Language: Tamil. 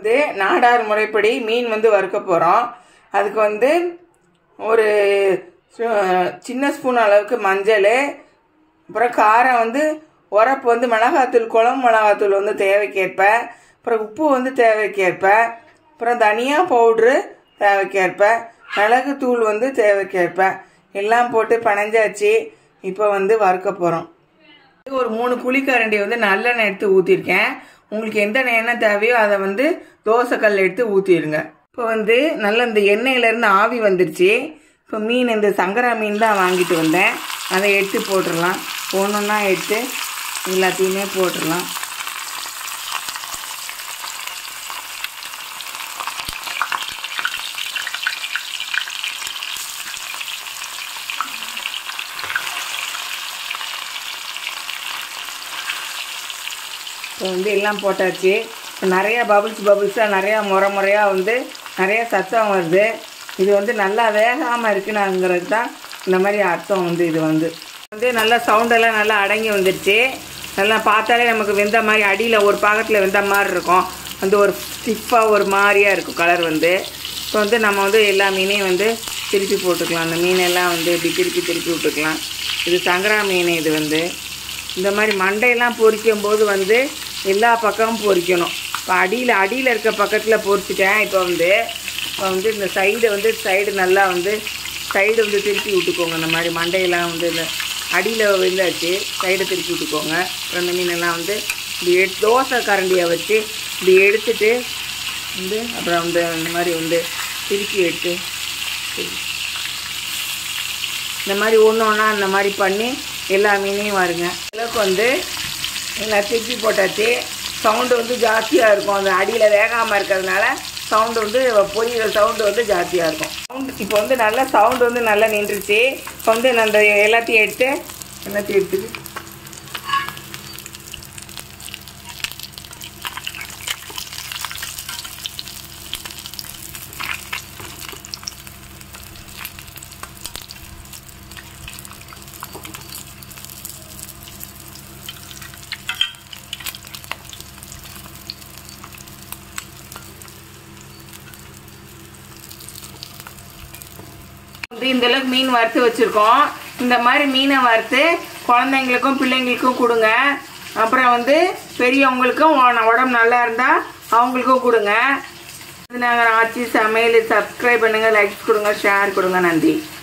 வந்து நாடார் முறைப்படி மீன் வந்து வறுக்க போகிறோம் அதுக்கு வந்து ஒரு சு- சின்ன ஸ்பூன் அளவுக்கு மஞ்சள் அப்புறம் காரம் வந்து உரப்பு வந்து மிளகாத்தூள் குழம்பு மிளகாத்தூள் வந்து தேவைக்கேற்ப அப்புறம் உப்பு வந்து தேவைக்கேற்ப அப்புறம் தனியா பவுட்ரு தேவைக்கேற்ப மிளகு தூள் வந்து தேவைக்கேற்ப எல்லாம் போட்டு பனைஞ்சாச்சு இப்போ வந்து வறுக்க போகிறோம் ஒரு மூணு குழிக்கரண்டி வந்து நல்லெண்ணெய் எடுத்து ஊற்றிருக்கேன் உங்களுக்கு எந்த எண்ணெய் தேவையோ அதை வந்து தோசைக்கல் எடுத்து ஊற்றிடுங்க இப்போ வந்து நல்ல இந்த எண்ணெயிலேருந்து ஆவி வந்துருச்சு இப்போ மீன் இந்த சங்கரா மீன் தான் வாங்கிட்டு வந்தேன் அதை எடுத்து போட்டுடலாம் ஒன்றொன்னா எடுத்து எல்லாத்தையுமே போட்டுடலாம் இப்போ வந்து எல்லாம் போட்டாச்சு இப்போ நிறையா பபுள்ஸ் பபுள்ஸாக நிறையா முறை முறையாக வந்து நிறைய சத்தம் வருது இது வந்து நல்லா வேகாமல் இருக்குனாங்கிறது தான் இந்த மாதிரி அர்த்தம் வந்து இது வந்து வந்து நல்லா சவுண்டெல்லாம் நல்லா அடங்கி வந்துடுச்சு நல்லா பார்த்தாலே நமக்கு வெந்த மாதிரி அடியில் ஒரு பாகத்தில் வெந்த மாதிரி இருக்கும் வந்து ஒரு ஸ்டிஃபாக ஒரு மாதிரியாக இருக்கும் கலர் வந்து இப்போ வந்து நம்ம வந்து எல்லா மீனையும் வந்து திருப்பி போட்டுக்கலாம் அந்த மீனெல்லாம் வந்து இப்படி திருப்பி திருப்பி விட்டுக்கலாம் இது சங்கரா மீன் இது வந்து இந்த மாதிரி மண்டையெல்லாம் பொரிக்கும் போது வந்து எல்லா பக்கமும் பொரிக்கணும் இப்போ அடியில் அடியில் இருக்க பக்கத்தில் பொரிச்சிட்டேன் இப்போ வந்து இப்போ வந்து இந்த சைடு வந்து சைடு நல்லா வந்து சைடு வந்து திருப்பி விட்டுக்கோங்க இந்த மாதிரி மண்டையெல்லாம் வந்து இந்த அடியில் விழுந்தாச்சு சைடை திருப்பி விட்டுக்கோங்க அப்புறம் இந்த மீனெல்லாம் வந்து இப்படி எடு தோசை கரண்டியை வச்சு இப்படி எடுத்துட்டு வந்து அப்புறம் வந்து இந்த மாதிரி வந்து திருப்பி எடுத்து இந்த மாதிரி ஒன்று ஒன்றா இந்த மாதிரி பண்ணி எல்லா மீனையும் வருங்க அளவுக்கு வந்து எல்லாம் திருப்பி போட்டாச்சு சவுண்டு வந்து ஜாஸ்தியாக இருக்கும் அந்த அடியில் வேகாமல் இருக்கிறதுனால சவுண்டு வந்து பொரியிற சவுண்டு வந்து ஜாஸ்தியாக இருக்கும் சவுண்டு இப்போ வந்து நல்லா சவுண்டு வந்து நல்லா நின்றுச்சு இப்போ வந்து நான் அந்த எல்லாத்தையும் எடுத்து எல்லாத்தையும் எடுத்துட்டு வந்து இந்த அளவுக்கு மீன் வறுத்து வச்சுருக்கோம் இந்த மாதிரி மீனை வறுத்து குழந்தைங்களுக்கும் பிள்ளைங்களுக்கும் கொடுங்க அப்புறம் வந்து பெரியவங்களுக்கும் உ- உடம்பு நல்லா இருந்தால் அவங்களுக்கும் கொடுங்க இது நாங்கள் ஆச்சு சமையல் சப்ஸ்கிரைப் பண்ணுங்கள் லைக்ஸ் கொடுங்க ஷேர் கொடுங்க நன்றி